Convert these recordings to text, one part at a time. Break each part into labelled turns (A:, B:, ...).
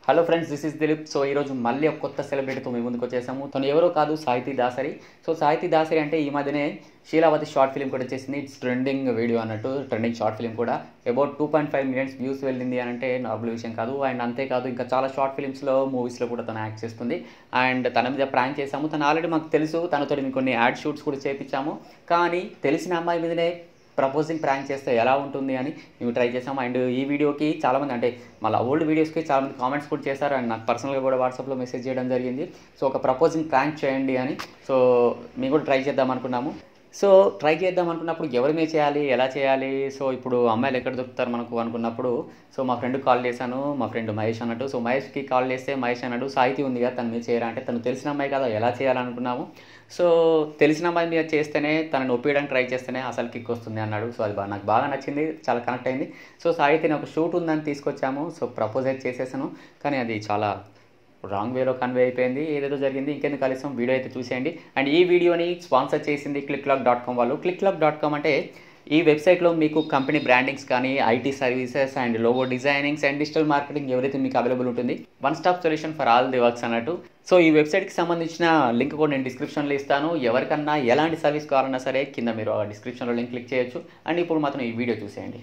A: Hello friends this is Dilip so ఈరోజు మళ్ళీ ఒక కొత్త సెలబ్రిటీతో మీ ముందుకు వచ్చేసాము తను ఎవరో కాదు సాహితీ దాసరి సో సాహితీ దాసరి అంటే ఈ మధ్యనే శీలావతి షార్ట్ ఫిల్మ్ కూడా వచ్చేసింది ఇట్స్ ట్రెండింగ్ వీడియో అన్నట్టు ట్రెండింగ్ షార్ట్ ఫిల్మ్ కూడా about two point five millions views వెళ్ళింది అని అంటే నార్మల్ విషయం కాదు అండ్ అంతేకాదు ఇంకా చాలా షార్ట్ ఫిల్మ్స్లో మూవీస్లో కూడా తను యాక్ట్ చేస్తుంది అండ్ తన మీద ప్రాంక్ చేసాము తను ఆల్రెడీ మాకు తెలుసు తనతో మేము కొన్ని యాడ్ షూట్స్ కూడా చేయించాము కానీ తెలిసిన అమ్మాయి మీదనే ప్రపోజింగ్ ప్రాంక్ చేస్తే ఎలా ఉంటుంది అని మేము ట్రై చేసాం అండ్ ఈ వీడియోకి చాలామంది అంటే మళ్ళీ ఓల్డ్ వీడియోస్కి చాలామంది కామెంట్స్ కూడా చేశారు అండ్ నాకు పర్సనల్గా కూడా వాట్సాప్లో మెసేజ్ చేయడం జరిగింది సో ఒక ప్రపోజింగ్ ప్రాంక్ చేయండి అని సో మేము కూడా ట్రై చేద్దాం అనుకున్నాము సో ట్రై చేద్దాం అనుకున్నప్పుడు ఎవరి మీద చేయాలి ఎలా చేయాలి సో ఇప్పుడు అమ్మాయిలు ఎక్కడ దొరుకుతారు మనకు అనుకున్నప్పుడు సో మా ఫ్రెండ్ కాల్ చేశాను మా ఫ్రెండ్ మహేష్ అన్నట్టు సో మహేష్కి కాల్ చేస్తే మహేష్ అన్నాడు సాహితీ ఉంది కదా తన మీద చేయరా అంటే తను తెలిసిన అమ్మాయి కదా ఎలా చేయాలనుకున్నాము సో తెలిసిన అమ్మాయి మీద చేస్తేనే తనని ఒప్పించడానికి ట్రై చేస్తేనే అసలు కిక్ వస్తుంది అన్నాడు సో అది బాగా నాకు బాగా నచ్చింది చాలా కనెక్ట్ అయింది సో సాహితీని ఒక షూట్ ఉందని తీసుకొచ్చాము సో ప్రపోజ్ అయితే చేసేసాను కానీ అది చాలా రాంగ్ వేలో కన్వే అయిపోయింది ఏదేదో జరిగింది ఇంకెందుకు కలిసాం వీడియో అయితే చూసేయండి అండ్ ఈ వీడియోని స్పాన్సర్ చేసింది క్లిక్ లాక్ డాట్ కామ్ వాళ్ళు క్లిక్ లాక్ డాట్ కామ్ అంటే ఈ వెబ్సైట్లో మీకు కంపెనీ బ్రాండింగ్స్ కానీ IT services and logo designings and digital marketing ఎవరైతే మీకు అవైలబుల్ ఉంటుంది one stop solution for all the works అన్నట్టు సో ఈ వెబ్సైట్కి సంబంధించిన లింక్ కూడా నేను డిస్క్రిప్షన్లో ఇస్తాను ఎవరికన్నా ఎలాంటి సర్వీస్ కావాలన్నా సరే కింద మీరు ఆ డిస్క్రిప్షన్లో లింక్ క్లిక్ చేయొచ్చు అండ్ ఇప్పుడు మాత్రం ఈ వీడియో చూసేయండి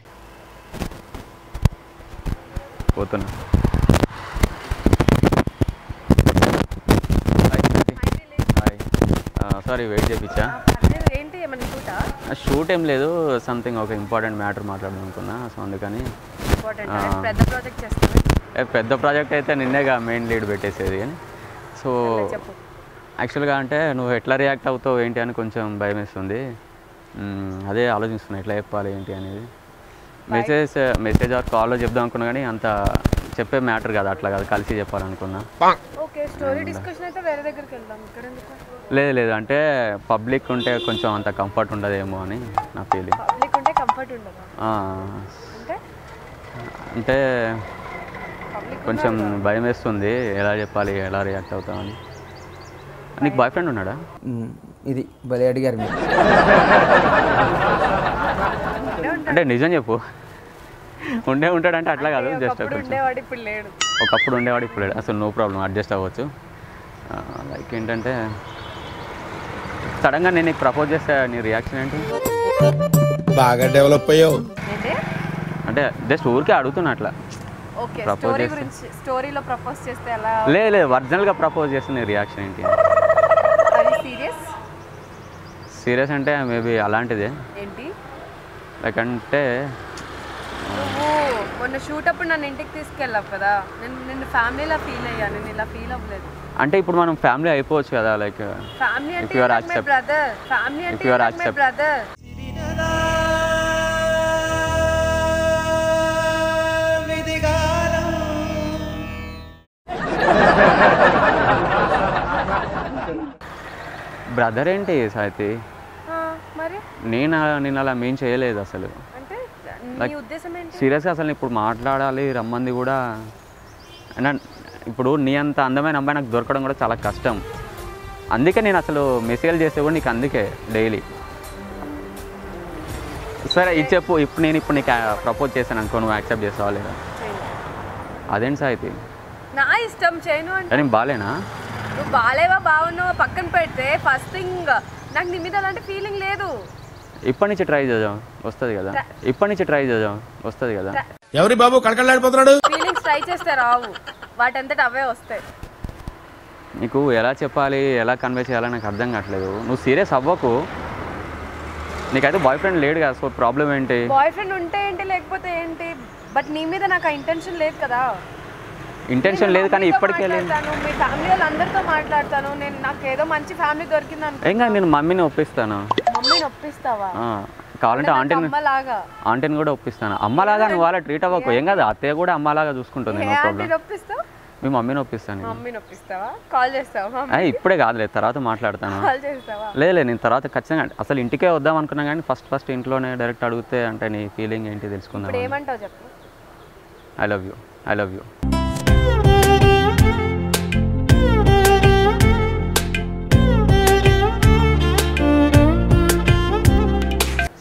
A: పోతున్నా సారీ వెయిట్ చేయించా
B: పర్లేదు, ఏంటి ఏమన్నా షూటా
A: షూట్ ఏం లేదు సంథింగ్ ఒక ఇంపార్టెంట్ మ్యాటర్ మాట్లాడదాం అనుకున్నా సో అందుకని
B: ఇంపార్టెంట్
A: ఆ.
B: పెద్ద ప్రాజెక్ట్ చేస్తాను
A: ఏ, పెద్ద ప్రాజెక్ట్ అయితే నిన్నేగా మెయిన్ లీడ్ పెట్టేసేది అని సో
B: చెప్పు
A: యాక్చువల్గా అంటే నువ్వు ఎట్లా రియాక్ట్ అవుతావు ఏంటి అని కొంచెం భయం వేస్తుంది మ్మ్, అదే ఆలోచిస్తున్నా ఎట్లా చెప్పాలి ఏంటి అనేది మెసేజ్ మెసేజ్ ఆర్ కాల్లో చెప్దాం అనుకున్నా కానీ అంత చెప్పే మ్యాటర్ కాదు అట్లా కాదు కలిసి చెప్పాలనుకున్నా
B: ఓకే స్టోరీ డిస్కషన్ అయితే వేరే దగ్గరికి వెళ్దాం ఇక్కడ ఎందుకు
A: లేదు లేదు అంటే పబ్లిక్ ఉంటే కొంచెం అంత కంఫర్ట్ ఉండదేమో అని నా ఫీలింగ్
B: పబ్లిక్ ఉంటే కంఫర్ట్ ఉండదా అంటే
A: అంటే
B: పబ్లిక్
A: కొంచెం భయం వేస్తుంది ఎలా చెప్పాలి ఎలా రియాక్ట్ అవుతామని నీకు బాయ్ ఫ్రెండ్ ఉన్నాడా
C: మ్మ్. ఇది భలే అడిగారు మీరు
A: అంటే నిజం చెప్పు ఉండే ఉంటాడంటే అట్లా కాదు జస్ట్
B: ఒకప్పుడు
A: కొంచెం
B: ఉండేవాడు ఇప్పుడు లేడు
A: ఒకప్పుడు ఉండేవాడు ఇప్పుడు లేడు. అసలు నో ప్రాబ్లం అడ్జస్ట్ అవ్వచ్చు లైక్ ఏంటంటే సడన్గా నేను నీకు ప్రపోజ్ చేస్తే నీ రియాక్షన్ ఏంటి
D: బాగా డెవలప్ అయ్యావు
B: ఏంటి
A: అంటే జస్ట్ ఊరికే అడుగుతున్నా అట్లా
B: ఓకే
A: Propose
B: స్టోరీ
A: చేస్తే-
B: గురించి స్టోరీలో ప్రపోజ్ చేస్తే ఎలా
A: లేదు లేదు ఒరిజినల్గా ప్రపోజ్ చేస్తే నీ రియాక్షన్ ఏంటి
B: అది సీరియస్
A: సీరియస్ అంటే మేబీ అలాంటిదే
B: ఏంటి
A: లైక్ అంటే
B: నువ్వు మొన్న షూట్ అప్పుడు నన్ను ఇంటికి తీసుకెళ్ళావు కదా నేను నిన్ను ఫ్యామిలీలా ఫీల్ అయ్యాను నేను ఇలా ఫీల్ అవ్వలేదు
A: అంటే ఇప్పుడు మనం ఫ్యామిలీ అయిపోవచ్చు కదా లైక్
B: ఫ్యామిలీ
A: If
B: అంటే
A: you are
B: my
A: accept-
B: brother family
A: If
B: అంటే
A: you are
B: my
A: accept-
B: brother
A: brother ఏంటి సాయితి
B: మరి
A: నేను అలా- నేను అలా మీన్ చేయలేదు అసలు
B: అంటే నీ
A: Like-
B: ఉద్దేశం ఏంటి
A: సీరియస్గా అసలు ఇప్పుడు మాట్లాడాలి రమ్మంది కూడా అయినా ఇప్పుడు నీ అంత అందమైన అమ్మాయి నాకు దొరకడం కూడా చాలా కష్టం అందుకే నేను అసలు మెసేజ్ చేస్తే కూడా నీకు అందుకే డైలీ సరే ఇది చెప్పు ఇప్పుడు నేను ఇప్పుడు నీకు ప్రపోజ్ చేశాను అనుకో నువ్వు యాక్సెప్ట్ చేస్తావా లేదా
B: చేయను.
A: అదేంటి సాయితి
B: నా ఇష్టం చేయను అంటే
A: నేను బాలేనా
B: నువ్వు బాలేవా బాగున్నావా పక్కన పెడితే ఫస్ట్ థింగ్ నాకు నీ మీద అలాంటి ఫీలింగ్ లేదు
A: ఇప్పటి నుంచి ట్రై చేద్దాం వస్తుంది కదా ఇప్పటి నుంచి ట్రై చేద్దాం వస్తుంది కదా
D: ఎవరి బాబు కళకళలాడిపోతున్నాడు
B: ఫీలింగ్స్ ట్రై చేస్తే రావు వాటంతట అవే వస్తాయి
A: నీకు ఎలా చెప్పాలి ఎలా కన్వే చేయాలని నాకు అర్థం కావట్లేదు నువ్వు సీరియస్ అవ్వకు నీకైతే బాయ్ ఫ్రెండ్ లేడు కదా సో ప్రాబ్లం ఏంటి
B: బాయ్ ఫ్రెండ్ ఉంటే ఏంటి లేకపోతే ఏంటి బట్ నీ మీద నాకు ఆ ఇంటెన్షన్ లేదు కదా
A: ఇంటెన్షన్ లేదు కానీ
B: మమ్మీతో
A: ఇప్పటికే లేదు
B: మాట్లాడతాను, మీ ఫ్యామిలీ వాళ్ళందరితో మాట్లాడతాను నేను నాకు ఏదో మంచి ఫ్యామిలీ దొరికింది అనుకో
A: ఏం కాదు నేను మమ్మీని ఒప్పిస్తాను
B: మమ్మీని ఒప్పిస్తావా
A: ఆ, కావాలంటే ఆంటీని
B: అమ్మలాగా
A: ఆంటీని కూడా ఒప్పిస్తాను అమ్మలాగా నువ్వు అలా ట్రీట్ అవ్వకు ఏం కాదు అత్తయ్య కూడా అమ్మలాగా చూసుకుంటుంది
B: ఏ
A: నో ప్రాబ్లం
B: ఆంటీని ఒప్పిస్తావు
A: మీ మమ్మీని ఒప్పిస్తాను నేను.
B: మమ్మీని ఒప్పిస్తావా కాల్ చేస్తావా
A: ఆ, ఇప్పుడే కాదులే తర్వాత మాట్లాడతాను
B: కాల్ చేస్తావా
A: లేదు లేదు నేను తర్వాత ఖచ్చితంగా అసలు ఇంటికే వద్దాం అనుకున్నా కానీ ఫస్ట్ ఫస్ట్ ఇంట్లోనే డైరెక్ట్ అడిగితే అంటే నీ ఫీలింగ్ ఏంటి తెలుసుకుందాం
B: ఇప్పుడు ఏమంటావు చెప్పు
A: I love you I love you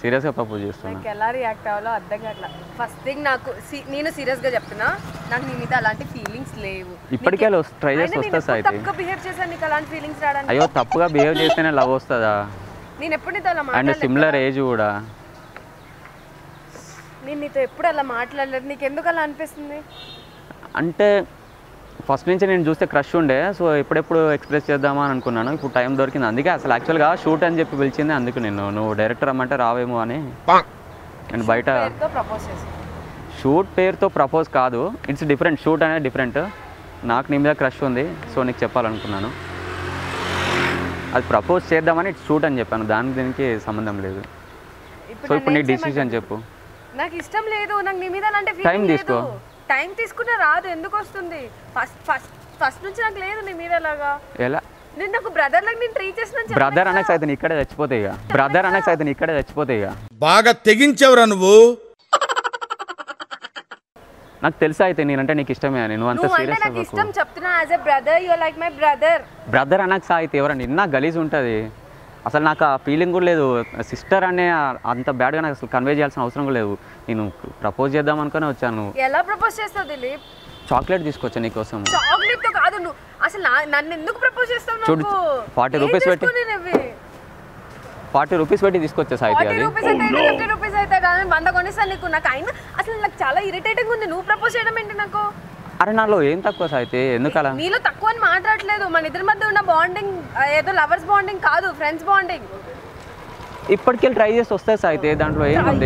A: సీరియస్గా ప్రపోజ్ చేస్తున్నా
B: నాకు ఎలా రియాక్ట్ అవ్వాలో అర్థం కావట్లా ఫస్ట్ థింగ్ నాకు see, నేను సీరియస్ గా చెప్తున్నా నాకు నీ మీద అలాంటి ఫీలింగ్స్ లేవు
A: ఇప్పటికే
B: నీకు-
A: వస్- try చేసి
B: అయినా నేను
A: వస్తా
B: ఎప్పుడు
A: సాయితే.
B: తప్పుగా బిహేవ్ చేశాను నీకు అలాంటి ఫీలింగ్స్ రావడానికి
A: అయ్యో తప్పుగా బిహేవ్ చేస్తేనే లవ్ వస్తుందా
B: నేను ఎప్పుడు నీతో అలా
A: అండ్
B: మాట్లాడలేదు
A: సిమిలర్
B: కదా.
A: ఏజ్ కూడా
B: నేను నీతో ఎప్పుడు అలా మాట్లాడలేదు నీకు ఎందుకు అలా అనిపిస్తుంది
A: అంటే ఫస్ట్ నుంచి నేను చూస్తే క్రష్ ఉండే సో ఎప్పుడెప్పుడు ఎక్స్ప్రెస్ చేద్దామా అని అనుకున్నాను ఇప్పుడు టైం దొరికింది అందుకే అసలు యాక్చువల్గా షూట్ అని చెప్పి పిలిచింది అందుకు నేను నువ్వు డైరెక్టర్ అమ్మంటే రావేమో అని నేను బయట
B: పేరుతో ప్రపోజ్ చేసి
A: షూట్ పేరుతో ప్రపోజ్ కాదు ఇట్స్ డిఫరెంట్ షూట్ అనేది డిఫరెంట్ నాకు నీ మీద క్రష్ ఉంది సో నీకు చెప్పాలనుకున్నాను అది ప్రపోజ్ చేద్దామని ఇట్స్ షూట్ అని చెప్పాను దానికి దీనికి సంబంధం లేదు సో ఇప్పుడు నీ డిసిషన్ చెప్పు
B: నాకు ఇష్టం లేదు నాకు నీ మీద అలాంటి
A: Time
B: ఫీలింగ్
A: తీసుకో.
B: లేదు టైం తీసుకునే రాదు ఎందుకు వస్తుంది ఫస్ట్ ఫస్ట్ ఫస్ట్ నుంచి నాకు లేదు నీ మీద అలాగా
A: ఎలా
B: నేను నాకు బ్రదర్ లాగా నేను ట్రీట్ చేసిన
A: బ్రదర్ అనక్స్ అయితే నీ ఇక్కడే చచ్చిపోతాయి ఇక బ్రదర్ అనక్స్ అయితే నీ ఇక్కడే చచ్చిపోతాయి ఇక
D: బాగా తెగించావురా నువ్వు
A: నాకు తెలుసా అయితే నేనంటే నీకు ఇష్టమే అని నువ్వు అంత
B: నువ్వు అంటే
A: సీరియస్
B: నాకు ఇష్టం చెప్తున్నా as a brother you like my brother
A: brother అనక్స్ అయితే ఎవరన్నా నిన్న గలీజ్ ఉంటుంది అసలు నాకు ఆ ఫీలింగ్ కూడా లేదు సిస్టర్ అనే ఆ- అంత బ్యాడ్గా నాకు అసలు కన్వే చేయాల్సిన అవసరం కూడా లేదు నేను ప్రపోజ్ చేద్దాం అనుకునే వచ్చాను
B: ఎలా ప్రపోజ్ చేస్తావు దిలీప్
A: చాక్లెట్ తీసుకొచ్చా నీకోసం
B: చాక్లెట్ తో కాదు నువ్వు అసలు నా- నన్ను ఎందుకు ప్రపోజ్ చేస్తావు
A: చూడు,
B: నాకు
A: 40
B: ఏం
A: రూపీస్ పెట్టి-
B: తీసుకుని నువ్వు?
A: ఫార్టీ రూపీస్ పెట్టి తీసుకొచ్చా సాయితి
B: ఫార్టీ
A: అది
B: రూపీస్ అయితే ఫిఫ్టీ రూపీస్ అయితే నేను వంద కొనిస్తాను నీకు నాకు అయినా అసలు నాకు చాలా ఇరిటేటింగ్ ఉంది నువ్వు ప్రపోజ్ చేయడం ఏంటి నాకు
A: అరే నాలో ఏం తక్కువ సాయితి ఎందుకు అలా
B: నీలో తక్కువ అని మాట్లాడలేదు మన ఇద్దరి మధ్య ఉన్న బాండింగ్ ఏదో లవర్స్ బాండింగ్ కాదు ఫ్రెండ్స్ బాండింగ్
A: ఇప్పటికెళ్ళి ట్రై చేసి వస్తాయి సాయితి దాంట్లో ఏముంది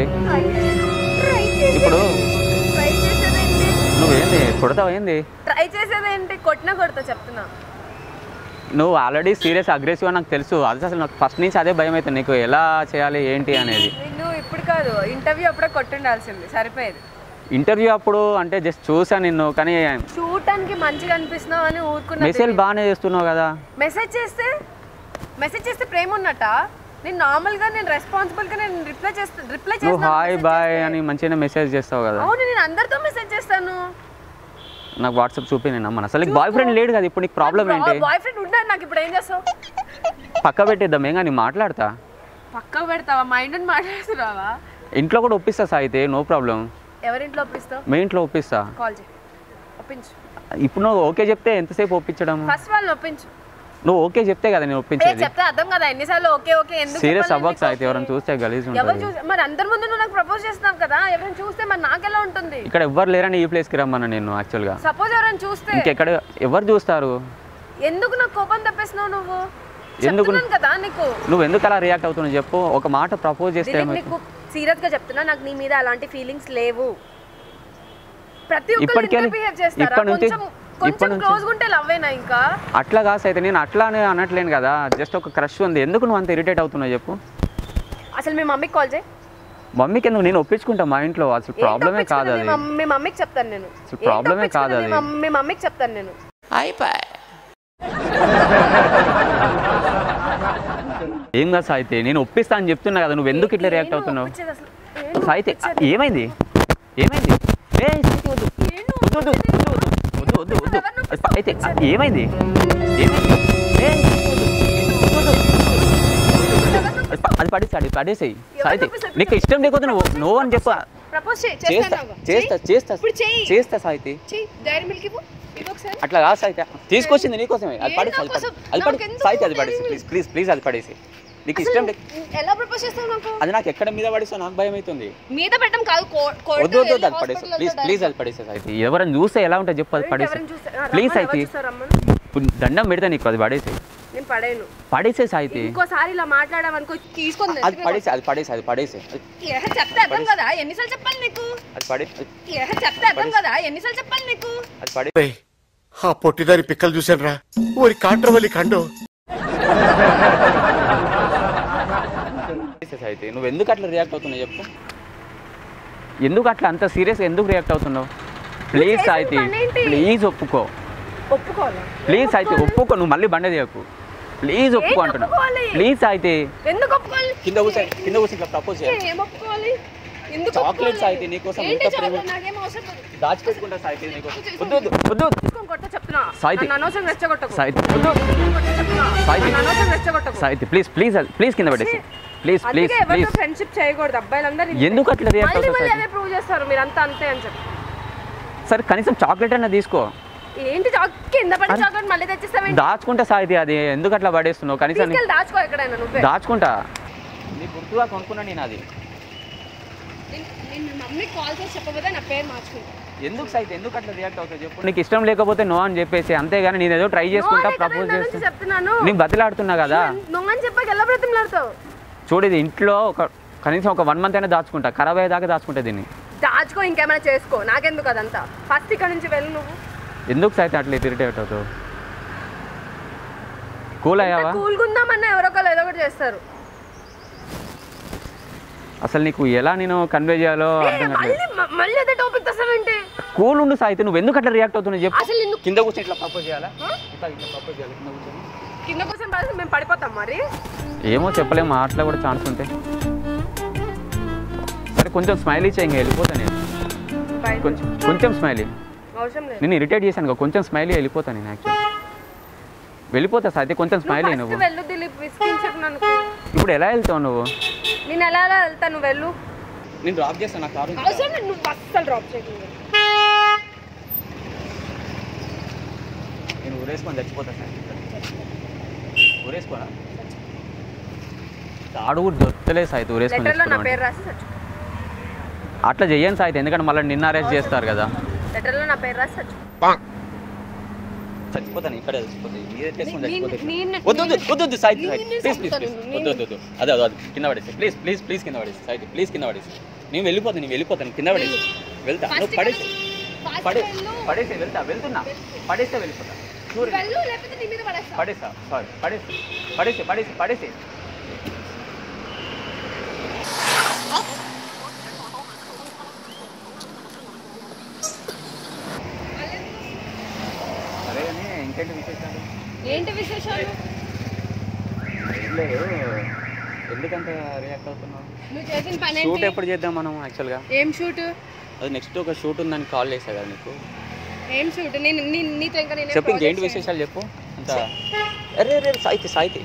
A: ఇప్పుడు
B: ట్రై చేసేదేంటి
A: నువ్వేంది కొడతావు ఏంది
B: ట్రై చేసేదేంటి కొట్టినా కొడతా చెప్తున్నా
A: నువ్వు ఆల్రెడీ సీరియస్ అగ్రెసివ్ అని నాకు తెలుసు అది అసలు నాకు ఫస్ట్ నుంచి అదే భయం అవుతుంది నీకు ఎలా చేయాలి ఏంటి అనేది
B: నిన్ను ఇప్పుడు కాదు ఇంటర్వ్యూ అప్పుడే కొట్టుండాల్సింది సరిపోయేది
A: ఇంటర్వ్యూ అప్పుడు అంటే జస్ట్ చూసా నిన్ను కానీ
B: చూడటానికి మంచిగా అనిపిస్తున్నావు అని ఊరుకున్నా
A: మెసేజ్ బాగానే చేస్తున్నావు కదా
B: మెసేజ్ చేస్తే మెసేజ్ చేస్తే ప్రేమ ఉన్నట్ట నేను నార్మల్ గా నేను రెస్పాన్సిబుల్ గా నేను రిప్లై చేస్తాను రిప్లై
A: నువ్వు
B: చేస్తాను
A: హాయ్ బాయ్ అని మంచిగానే మెసేజ్ చేస్తావు కదా
B: అవును నేను అందరితో మెసేజ్ చేస్తాను
A: నాకు వాట్సాప్ చూపి నేను నమ్మను అసలు బాయ్ ఫ్రెండ్ లేడు కదా ఇప్పుడు నీకు ప్రాబ్లం ఏంటి
B: బాయ్ ఫ్రెండ్ ఉన్నాడు నాకు ఇప్పుడు ఏం చేస్తావు
A: పక్క పెట్టేద్దాం ఏం కానీ మాట్లాడతా
B: పక్కకు పెడతావా మైండ్ మాట్లాడుతున్నావా
A: ఇంట్లో కూడా ఒప్పిస్తా సాయితే నో ప్రాబ్లం
B: ఎవరింట్లో ఒప్పిస్తావు
A: మీ ఇంట్లో ఒప్పిస్తా
B: కాల్ చేయి ఒప్పించు
A: ఇప్పుడు నువ్వు ఓకే చెప్తే ఎంతసేపు ఒప్పించడం
B: ఫస్ట్ వాళ్ళని ఒప్పించు
A: నువ్వు ఓకే చెప్తే కదా నేను
B: ఏ
A: ఒప్పించేది
B: చెప్తే అర్థం కదా ఎన్నిసార్లు ఓకే ఓకే ఎందుకు
A: సీరియస్
B: చెప్పాలి
A: అవ్వక
B: నీకు
A: సాయితే
B: okay?
A: ఎవరైనా చూస్తే గలీజ్
B: ఎవరు
A: ఉంటుంది
B: చూసి మరి అందరి ముందు నువ్వు నాకు ప్రపోజ్ చేస్తున్నావు కదా ఎవరైనా చూస్తే మరి నాకెలా ఉంటుంది
A: ఇక్కడ ఎవ్వరు లేరని ఈ ప్లేస్కి రమ్మన్నా నేను యాక్చువల్గా
B: సపోజ్ ఎవరైనా చూస్తే
A: ఇంకెక్కడ ఎవరు చూస్తారు
B: ఎందుకు నాకు కోపం తెప్పిస్తున్నావు నువ్వు
A: ఎందుకు?
B: చెప్తున్నాను కదా నీకు
A: నువ్వు ఎందుకు అలా రియాక్ట్ అవుతున్నావు చెప్పు ఒక మాట ప్రపోజ్ చేస్తే
B: దిలీప్
A: ఏమవుతుంది?
B: నీకు సీరియస్ గా చెప్తున్నా నాకు నీ మీద అలాంటి ఫీలింగ్స్ లేవు ప్రతి ఒక్కరు
A: ఇప్పటికెళ్ళి-
B: బిహేవ్ చేస్తారా
A: ఇప్పటి నుంచి-
B: కొంచెం
A: ఇప్పటి
B: కొంచెం
A: నుంచి-
B: క్లోజ్ ఉంటే లవ్వేనా ఇంకా
A: అట్లా కాదు అయితే నేను అట్లా అని అనట్లేను కదా జస్ట్ ఒక క్రష్ ఉంది ఎందుకు నువ్వు అంత ఇరిటేట్ అవుతున్నావు చెప్పు
B: అసలు మీ మమ్మీకి కాల్ చేయి
A: మమ్మీకి ఎందుకు నేను ఒప్పించుకుంటా మా ఇంట్లో అసలు
B: ఏం
A: ప్రాబ్లమే కాదు
B: తప్పించుకునేది?
A: అది
B: మీ మమ్- మీ మమ్మీకి చెప్తాను నేను
A: అసలు
B: ఏం
A: ప్రాబ్లమే కాదు
B: తప్పించుకునేది?
A: అది.
B: మీ మమ్- మీ మమ్మీకి చెప్తాను నేను
A: ఏం కాదు సాయితే నేను ఒప్పిస్తా అని చెప్తున్నా కదా నువ్వు ఎందుకు ఇట్లా రియాక్ట్
B: ఏంటి
A: అవుతున్నావు
B: ఒప్పించేది అసలు? ఏంటి
A: సాయితే
B: ఒప్పించేది?
A: ఏమైంది ఏమైంది ఏ సాయితే వద్దు
B: ఏంటి
A: వద్దు వద్దు వద్దు వద్దు వద్దు వద్దు వద్దు అయితే ఏమైంది ఏమైంది ఏ, వద్దు, వద్దు. అది పడేసి అది పడేసేయి సాయితే నీకు ఇష్టం లేకపోతే నువ్వు నో అని చెప్పు
B: ప్రపోజ్ చేయి
A: చేస్తా
B: చేస్తాను
A: చేస్తా చేస్తా
B: ఇప్పుడు చెయ్యి.
A: చేస్తా సాయితే
B: చెయ్యి డైరీ మిల్క్ ఇవ్వు ఇవ్వు ఒకసారి
A: అట్లా కాదు సాయితే తీసుకొచ్చింది నీకోసమే అది
B: ఏ
A: పడేసి అది
B: నాకోసం?
A: పడేసి అది పడేసి
B: నాకెందుకు
A: సాయితే అది
B: డైరీ
A: పడేసి
B: మిల్క్?
A: ప్లీజ్ ప్లీజ్ ప్లీజ్ అది పడేసి నీకు ఇష్టం లేదు
B: ఎలా ప్రపోజ్ చేస్తావు నాకు
A: అది నాకు ఎక్కడ మీద పడేస్తా నాకు భయం అవుతుంది
B: మీద పెట్టడం కాదు కో- కోర్టులో
A: వద్దు వద్దు
B: వెళ్ళి
A: అది పడేసి
B: hospital
A: ప్లీజ్
B: వెళ్తా
A: ప్లీజ్ అది పడేసే సాయితే ఎవరైనా చూస్తే ఎలా ఉంటుంది చెప్పు అది
B: ఏంటి
A: పడేసి
B: ఎవరైనా చూస్తే- ఆ,
A: ప్లీజ్
B: రమ్మని
A: అయితే
B: ఎవరు చూస్తారు రమ్మని?
A: ఇప్పుడు దండం పెడితే నీకు అది పడేసి
B: నేను పడేను
A: పడేసే సాయితే
B: ఇంకోసారి ఇలా మాట్లాడామనుకో తీసుకొని
A: అది పడేసి అది పడేసి అది పడేసి అది-
B: ఏహ, చెప్తే అర్థం కదా ఎన్నిసార్లు చెప్పాలి నీకు
A: అది పడేసి
B: ఏహ, చెప్తే అర్థం కదా ఎన్నిసార్లు చెప్పాలి నీకు
A: అది పడే
D: రేయ్, ఆ పొట్టిదారి పిక్కలు చూశాను రా ఊరి కాంట్రవల్లి కండు
A: అయితే నువ్వు ఎందుకు అట్లా రియాక్ట్ అవుతున్నావు చెప్పు ఎందుకు అట్లా అంత సీరియస్ ఎందుకు రియాక్ట్ అవుతున్నావు ప్లీజ్
B: చేసిన
A: సాయితి
B: పని ఏంటి?
A: ప్లీజ్ ఒప్పుకో
B: ఒప్పుకోవాలా
A: ప్లీజ్ అయితే ఒప్పుకో నువ్వు మళ్ళీ బండ చేయకు ప్లీజ్ ఒప్పుకో అంటున్నా
B: ఒప్పుకోవాలి?
A: ప్లీజ్ అయితే
B: ఎందుకు ఒప్పుకోవాలి
A: కింద కూర్చో కింద కూర్చో ఇట్లా ప్రపోజ్ చేయాలి
B: ఏం ఒప్పుకోవాలి ఎందుకు
A: చాక్లెట్స్
B: ఒప్పుకోవాలి?
A: అయితే నీకోసం
B: ఏంటి
A: ఎంత ప్రేమ
B: చాక్లెట్? నాకేం అవసరం లేదు.
A: దాచిపెట్టుకుంటా సాయితి నీకోసం వద్దు వద్దు వద్దు
B: తీసుకొని కొట్ట చెప్తున్నా
A: సాయితి.
B: నన్ను అనవసరం రెచ్చగొట్టకు
A: సాయితి వద్దు
B: కొట్ట చెప్తున్నా. చెప్తున్నా
A: సాయితి.
B: నన్ను అనవసరం రెచ్చగొట్టకు
A: సాయితి ప్లీజ్ ప్లీజ్ ప్లీజ్ కింద పడేసి ప్లీజ్ ప్లీజ్
B: అందుకే ఎవరితో
A: ప్లీజ్
B: ఫ్రెండ్షిప్ చేయకూడదు అబ్బాయిలందరూ ఇంతే.
A: ఎందుకు అట్లా react
B: మళ్ళీ
A: అవుతావు
B: మళ్ళీ
A: సాయితి?
B: అదే ప్రూవ్ చేస్తారు మీరు అంతా అంతే అని చెప్పి
A: సరే కనీసం చాక్లెట్ అయినా తీసుకో
B: ఏంటి చాక్ కింద పడి చాక్లెట్ మళ్ళీ తెచ్చిస్తావేంటి
A: దాచుకుంటా సాయితి అది ఎందుకు అట్లా పడేస్తున్నావు కనీసం నీ-
B: తీసుకెళ్ళి దాచుకో ఎక్కడైనా నువ్వే
A: దాచుకుంటా నీ గుర్తుగా కొనుక్కున్నా నేను అది
B: నేను నేను మీ మమ్మీకి కాల్ చేసి చెప్పబోతే నా పేరు మార్చుకుంటా
A: ఎందుకు సైతే ఎందుకు అట్లా రియాక్ట్ అవుతావు చెప్పు నీకు ఇష్టం లేకపోతే నో అని చెప్పేసి అంతేగాని నేను ఏదో ట్రై చేసుకుంటా ప్రపోజ్ చేస్తా
B: చెప్తున్నాను
A: నీకు బతిలాడుతున్నా కదా
B: నువ్వు అని చెప్పాక ఎలా బ్రతిమలాడతావు
A: చూడు ఇది ఇంట్లో ఒక కనీసం ఒక వన్ మంత్ అయినా దాచుకుంటా ఖరాబ్ అయ్యేదాకా దాచుకుంటా దీన్ని
B: దాచుకో ఇంకేమైనా చేసుకో నాకెందుకు అదంతా ఫస్ట్ ఇక్కడ నుంచి వెళ్ళు నువ్వు
A: ఎందుకు సైతే అట్లా ఇరిటేట్ అవుతావు కూల్ అయ్యావా
B: కూల్గుందామన్నా ఎవరో ఒకరు ఏదో ఒకటి చేస్తారు
A: అసలు నీకు ఎలా నేను కన్వే చేయాలో
B: ఏ,
A: అర్థం కావట్లేదు
B: మళ్ళీ మ- మళ్ళీ అదే టాపిక్ తెస్తావేంటి
A: కూల్ ఉండు సాయితే నువ్వు ఎందుకు అట్లా రియాక్ట్ అవుతున్నావు చెప్పు
B: అసలు నిన్ను
A: కింద కూర్చొని ఇట్లా ప్రపోజ్ చేయాలా ఇట్లా ఇట్లా ప్రపోజ్ చేయాలి కింద కూర్చొని
B: కింద కోసం పడితే మేము పడిపోతాం మరి
A: ఏమో చెప్పలేము అట్లా కూడా ఛాన్స్ ఉంటే సరే కొంచెం స్మైల్ ఇచ్చే ఇంకా వెళ్ళిపోతా నేను
B: బయట
A: కొంచెం కొంచెం స్మైల్
B: అవసరం లేదు
A: నేను ఇరిటేట్ చేశాను కదా, కొంచెం స్మైల్ వెళ్ళిపోతా నేను యాక్చువల్ వెళ్ళిపోతా సార్ అయితే కొంచెం స్మైల్
B: నువ్వు
A: నువ్వు
B: ఫస్ట్ వెళ్ళు దిలీప్ విసిగించకు నన్ను
A: ఇప్పుడు ఎలా వెళ్తావు నువ్వు
B: నేను ఎలా ఎలా వెళ్తాను నువ్వు వెళ్ళు
A: నేను డ్రాప్ చేస్తాను నా కారు
B: అవసరం లేదు నువ్వు అస్సలు డ్రాప్ చేయకుండా
A: నేను ఊరేసుకొని చచ్చిపోతా సార్ ఊరేసుకోనా తాడు కూడా దొరకలేదు సాయిత్ ఊరేసుకొని
B: లెటర్లో నా
A: చచ్చిపోవడం
B: పేరు
A: అంటే.
B: రాసి చచ్చు
A: అట్లా చెయ్యను సాయిత్ ఎందుకంటే మళ్ళీ నిన్న అరెస్ట్ చేస్తారు కదా
B: లెటర్లో నా పేరు రాసి చచ్చు
A: చచ్చిపోతాను ఇక్కడే చచ్చిపోతాయి మీరే చేసుకొని
B: నేను-
A: చచ్చిపోతాయి
B: నేను-
A: వద్దు వద్దు వద్దు వద్దు సాయి
B: నేను-
A: సాయి
B: నేను
A: ప్లీజ్ ప్లీజ్
B: చంపుతాను,
A: ప్లీజ్
B: నేను-
A: వద్దు వద్దు వద్దు అదే అదే అదే కింద పడేసి ప్లీజ్ ప్లీజ్ ప్లీజ్ కింద పడేసి సాయి ప్లీజ్ కింద పడేసి నేను వెళ్ళిపోతాను నేను వెళ్ళిపోతాను కింద పడేసి వెళ్తా నువ్వు
B: First
A: పడేసి
B: ఫస్ట్
A: పడే
B: వెళ్ళు.
A: పడేసి వెళ్తా వెళ్తున్నా పడేస్తే వెళ్ళిపోతా చూడు
B: వెళ్ళు లేకపోతే నీ మీద పడేస్తా
A: పడేసా సారీ పడేసి పడేసి పడేసి పడేసి సరే కానీ ఇంకేంటి విశేషాలు
B: ఏంటి విశేషాలు
A: ఏం లేదు ఎందుకంత రియాక్ట్ అవుతున్నావు
B: నువ్వు చేసిన పని
A: షూట్
B: ఏంటి
A: ఎప్పుడు చేద్దాం మనం యాక్చువల్గా
B: ఏం షూట్
A: అది నెక్స్ట్ ఒక షూట్ ఉందని కాల్ చేసా కదా నీకు
B: ఏం షూట్ నేను నీ- నీతో ఇంకా నేను
A: చెప్పు ఇంకేంటి విశేషాలు చెప్పు అంత అరే అరే సాయితి సాయితి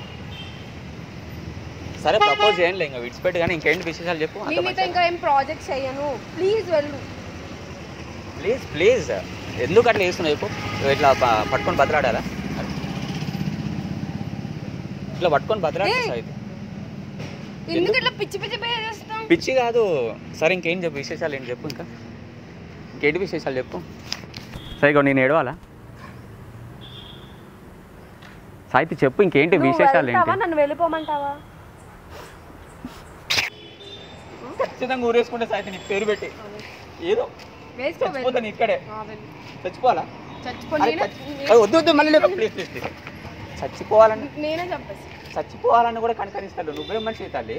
A: సరే ప్రపోజ్ చేయండి ఇంకా విడిచిపెట్టు కానీ ఇంకేంటి విశేషాలు చెప్పు అంత
B: నేను నీతో ఇంకా ఏం ప్రాజెక్ట్ చేయను ప్లీజ్ వెళ్ళు
A: ప్లీజ్ ప్లీజ్ ఎందుకు అట్లా చేస్తున్నావు చెప్పు ఇట్లా ప- పట్టుకొని బతలాడాలా ఇట్లా పట్టుకొని బతలాడా
B: ఏయ్.
A: సాయితి
B: ఎందుకు ఇట్లా పిచ్చి పిచ్చి పే చేస్తాం
A: పిచ్చి కాదు సరే ఇంకేం చెప్పు విశేషాలు ఏంటి చెప్పు ఇంకా ఇంకేంటి విశేషాలు చెప్పు సరిగా నేను ఏడవాలా సాయితి చెప్పు ఇంకేంటి
B: నువ్వు
A: విశేషాలు
B: వెళ్తావా?
A: ఏంటి
B: నన్ను వెళ్ళిపోమంటావా
A: ఖచ్చితంగా ఊరేసుకుంటే సాయితి నీ పేరు పెట్టి ఏదో
B: వేసుకో వెళ్ళు.
A: చచ్చిపోతాను ఇక్కడే
B: ఆ, వెళ్ళు.
A: చచ్చిపోవాలా
B: చచ్చిపో
A: అరే,
B: నేనే-
A: చచ్చి- అరే, వద్దు వద్దు మళ్ళీ లేదు ప్లీజ్ ప్లీజ్ ప్లీజ్ చచ్చిపోవాలని
B: నేనే చంపేసి
A: చచ్చిపోవాలని కూడా కనకరిస్తాడు నువ్వేం మనిషి తల్లి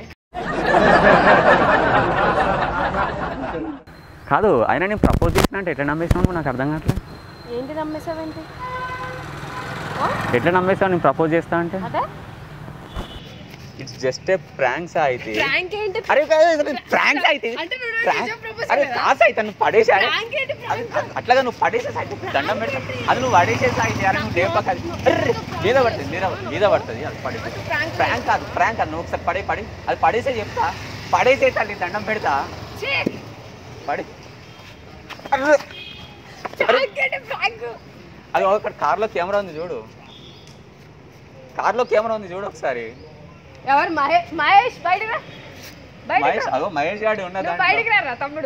A: కాదు అయినా నేను ప్రపోజ్ చేసిన అంటే ఎట్లా నమ్మేసావు నాకు అర్థం కావట్లేదు
B: ఏంటి నమ్మేసావేంటి
A: ఎట్లా నమ్మేసావు నేను ప్రపోజ్ చేస్తా అంటే
B: అదే
A: ఇట్స్ జస్ట్ ఏ ప్రాంక్స్ అయితే
B: ప్రాంక్ ఏంటి
A: అరే ప్రాంక్స్ అయితే
B: అంటే నువ్వు నాకు
A: Prank-
B: నిజం propose
A: అరే
B: చేయలేదా?
A: కాదు అయితే నువ్వు పడేసి అరే
B: ప్రాంక్ ఏంటి
A: అది- అది- అట్లాగా నువ్వు పడేసేసి అయితే దండం పెడతా అది నువ్వు పడేసేసి అయితే అరే నువ్వు లేపక అది అర్రే, మీద పడుతుంది మీద మీద పడుతుంది అది పడేసి
B: ప్రాంక్
A: ప్రాంక్ కాదు ప్రాంక్ కాదు నువ్వు ఒకసారి పడే పడి అది పడేసే చెప్తా పడేసే తల్లి దండం పెడతా
B: ఛీ!
A: పడి అర్రే,
B: ప్రాంక్ ఏంటి ప్రాంక్
A: అది ఒకటి కార్లో కెమెరా ఉంది చూడు కార్లో కెమెరా ఉంది చూడు ఒకసారి
B: ఎవరు మహేష్ మహేష్ బయటకు రా బయటకు
A: మహేష్
B: రా.
A: అగో మహేష్ గాడి ఉన్న
B: నువ్వు
A: దాంట్లో
B: బయటికి రారా తమ్ముడు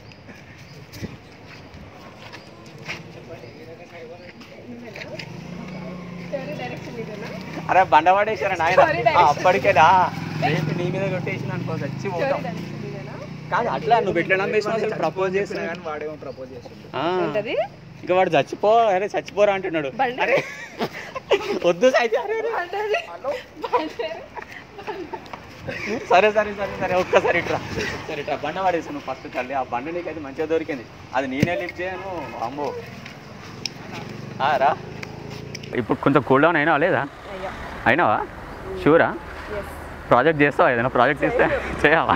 B: Story direction ఇదేనా?
A: అరే బండ పడేసారా నాయన
B: Sorry, Daddy.
A: అప్పటికేనా రేపు నీ మీద కొట్టేసిన అనుకో చచ్చి
B: Story
A: పోతాం
B: direction ఇదేనా?
A: కాదు అట్లా నువ్వు ఎట్లా నమ్మేసినావు అసలు ప్రపోజ్ చేస్తున్నా కానీ వాడేమో ప్రపోజ్
B: ఏంటది?
A: ఇంకా వాడు చచ్చిపో అరే చచ్చిపోరా అంటున్నాడు
B: బండి.
A: అరే వద్దు అయితే అరే అరే.
B: బండది. బండది.
A: సరే సరే సరే సరే ఒక్కసారి ఇట్రా సరే ఇట్రా బండ పడేసి నువ్వు ఫస్ట్ తల్లి ఆ బండ నీకైతే మంచిగా దొరికింది అది నేనే లిఫ్ట్ చేయను అమ్మో ఆ, రా ఇప్పుడు కొంచెం కూల్ డౌన్ అయినావా లేదా
B: అయ్యా.
A: అయినావా షూరా
B: Yes.
A: ప్రాజెక్ట్ చేస్తావా ఏదైనా ప్రాజెక్ట్ చేస్తే చేయవా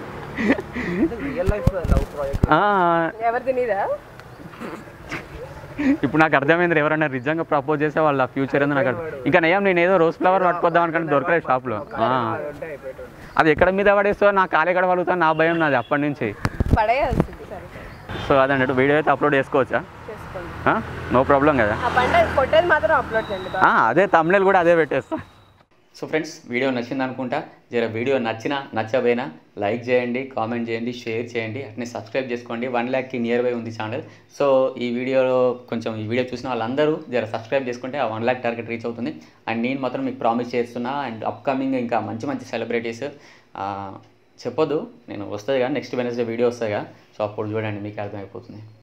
C: రియల్ లైఫ్ లవ్ ప్రాజెక్ట్
A: ఆ,
B: ఎవరిది నీదా
A: ఇప్పుడు నాకు అర్థమైంది ఎవరైనా నిజంగా ప్రపోజ్ చేస్తే వాళ్ళ ఫ్యూచర్ ఏందో నాకు అర్థం- ఇంకా నయం నేను ఏదో రోజ్ ఫ్లవర్ పట్టుకొద్దాం అనుకుంటే దొరకలేదు షాప్లో ఆ. అది ఎక్కడ మీద పడేస్తో నా కాలు ఎక్కడ పడుగుతా నా భయం నాది అప్పటి నుంచి
B: పడేయాల్సింది సరే
A: సో అదన్నట్టు వీడియో అయితే అప్లోడ్ చేసుకోవచ్చా
B: చేసుకోండి
A: నో ప్రాబ్లం కదా
B: ఆ పంట కొట్టేది మాత్రం అప్లోడ్ చేయండి
A: ఆ, అదే తమ్నేల్ కూడా అదే పెట్టేస్తా సో ఫ్రెండ్స్ వీడియో నచ్చింది అనుకుంటా జర వీడియో నచ్చినా నచ్చబోయినా లైక్ చేయండి కామెంట్ చేయండి షేర్ చేయండి అట్నే సబ్స్క్రైబ్ చేసుకోండి వన్ ల్యాక్కి నియర్ బై ఉంది ఛానల్ సో ఈ వీడియోలో కొంచెం ఈ వీడియో చూసిన వాళ్ళందరూ జర సబ్స్క్రైబ్ చేసుకుంటే ఆ వన్ ల్యాక్ టార్గెట్ రీచ్ అవుతుంది అండ్ నేను మాత్రం మీకు ప్రామిస్ చేస్తున్నా అండ్ అప్కమింగ్ ఇంకా మంచి మంచి సెలబ్రిటీస్ చెప్పొద్దు నేను వస్తుంది కానీ నెక్స్ట్ వెనస్డే వీడియో వస్తుంది కదా సో అప్పుడు చూడండి మీకు అర్థమైపోతుంది